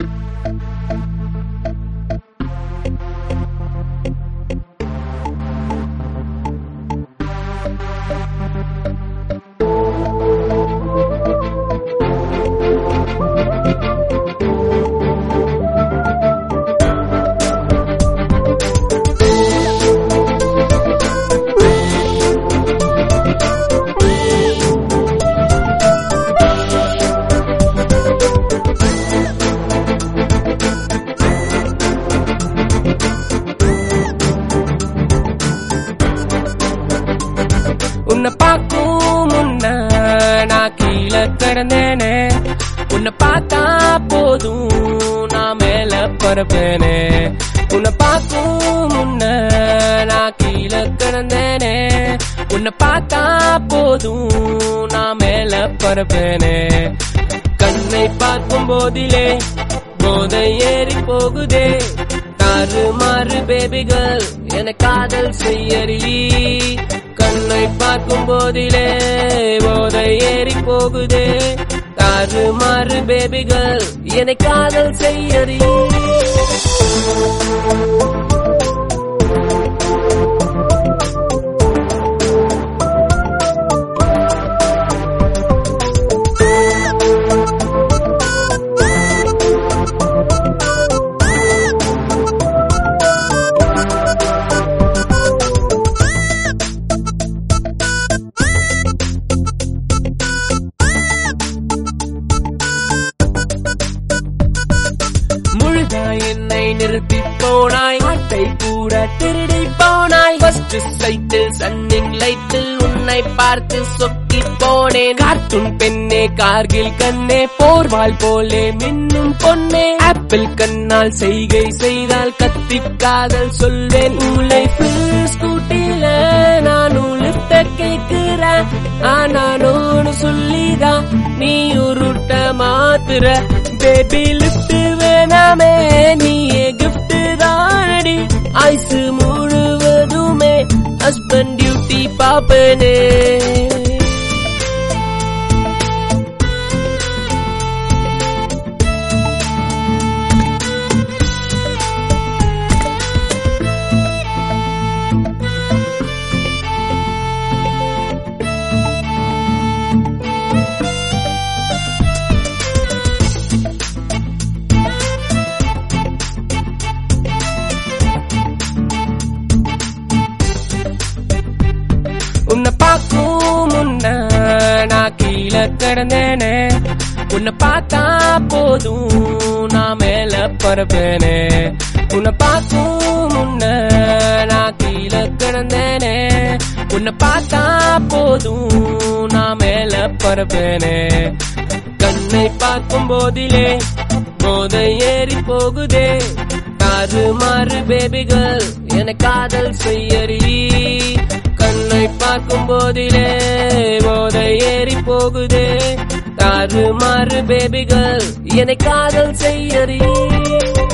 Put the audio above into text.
உன்னை பார்க்கும் முன்ன நான் கீழே கிடந்தேனே உன்னை பார்த்தா போதும் நான் மேல பரப்பேனே உன்னை பார்க்கும் முன்ன நான் கீழே கிடந்தேனே உன்னை பார்த்தா போதும் நான் மேல பரப்பேனே கண்ணை பார்க்கும் போதிலே போதை ஏறி போகுதே தாறு மாறு பேபிகள் என காதல் செய்யறி கண்ணை பார்க்கும் போதிலே போதை ஏறி போகுதே தாறு மாறு பேபிகள் என காதல் செய்யறி முழுதாய் என்னை நிறுத்தி போனாய் ஆட்டை கூட திருடி போனாய் ஃபர்ஸ்ட் சைட்டில் சன்னிங் லைட்டில் உன்னை பார்த்து சொக்கி போனேன் கார்ட்டூன் பெண்ணே கார்கில் கண்ணே போர்வால் போலே மின்னும் பொன்னே ஆப்பிள் கண்ணால் செய்கை செய்தால் கத்தி காதல் சொல்வேன் உங்களை ஸ்கூட்டில நானும் லிப்ட கேக்குறேன் ஆனா நோனு சொல்லிதான் நீ உருட்ட மாத்துற பேபி லிப்ட் வேணாமே நீயே கிஃப்ட் தானடி ஐஸ் முழுவதுமே ஹஸ்பண்ட் டியூட்டி பாப்பனே உன்னை பார்க்கும் முன்ன நான் கீழே கிடந்தேனே உன்னை பார்த்தா போதும் நான் மேல பரப்பேனே உன்னை பார்க்கும் முன்ன நான் கீழே கிடந்தேனே உன்னை பார்த்தா போதும் நான் மேல பரப்பேனே கண்ணை பார்க்கும் போதிலே போதை ஏறி போகுதே தாறு மாறு பேபிகள் என காதல் செய்யறி கண்ணை பார்க்கும் போதிலே போதை ஏறி போகுதே தாறு மாறு பேபிகள் என்னை காதல் செய்யறி